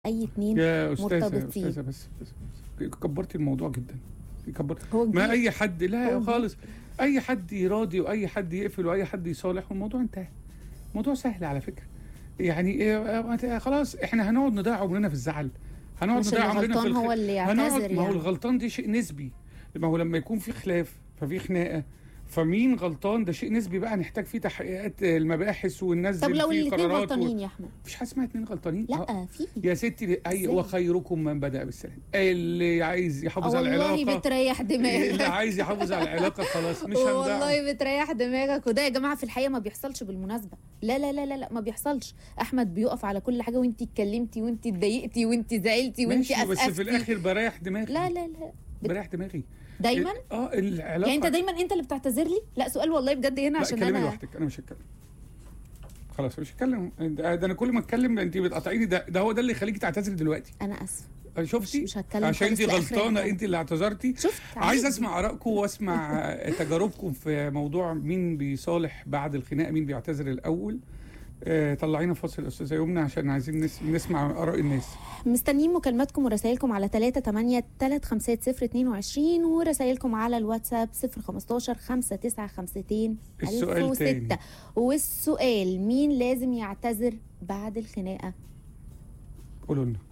اي اتنين يا استاذه يا مرتبطين. استاذه بس, بس, بس كبرتي الموضوع جدا كبرت هو ما كبير. اي حد هو لا كبير. خالص اي حد يراضي واي حد يقفل واي حد يصالح والموضوع انتهى موضوع سهل على فكره يعني إيه، آه، خلاص احنا هنقعد نضيع عمرنا في الزعل هنقعد مش نضيع اللي عمرنا في غلطان الخ... هو اللي هنقعد يعتذر ما هو يعني الغلطان دي شيء نسبي ما هو لما يكون في خلاف ففي خناقه فمين غلطان ده شيء نسبي بقى نحتاج فيه تحقيقات آه، المباحث وننزل طب لو فيه الاتنين قرارات غلطانين يا احمد مفيش حاجه اسمها اتنين غلطانين آه، لا في يا ستي اي إزاي؟ وخيركم من بدا بالسلام اللي عايز يحافظ على والله العلاقه بتريح اللي دماغك عايز يحافظ على العلاقه خلاص مش هندعم والله بتريح دماغك وده يا جماعه في الحقيقه ما بيحصلش بالمناسبه لا لا لا لا, لا ما بيحصلش احمد بيقف على كل حاجه وانت اتكلمتي وانت اتضايقتي وانت زعلتي وانت ماشي بس في اسفتي الاخر بريح دماغي لا لا لا بريح دماغي دايما اه العلاقه يعني انت دايما انت اللي بتعتذر لي لا سؤال والله بجد هنا لا عشان اتكلمي انا لوحدك انا مش هتكلم خلاص مش هتكلم ده ده انا كل ما اتكلم انت بتقاطعيني ده ده هو ده اللي يخليكي تعتذري دلوقتي انا اسفه شفتي مش هتكلم عشان خالص انت لآخر غلطانه الموضوع. انت اللي اعتذرتي شفت عايز عادي. اسمع ارائكم واسمع تجاربكم في موضوع مين بيصالح بعد الخناقه مين بيعتذر الاول آه، طلعينا فاصل استاذه يمنى عشان عايزين نس- نسمع اراء الناس مستنيين مكالماتكم ورسائلكم على 3 8 3 5 0 22 ورسائلكم على الواتساب 0 15 5 9 52 السؤال 1006 تاني. والسؤال مين لازم يعتذر بعد الخناقه قولوا لنا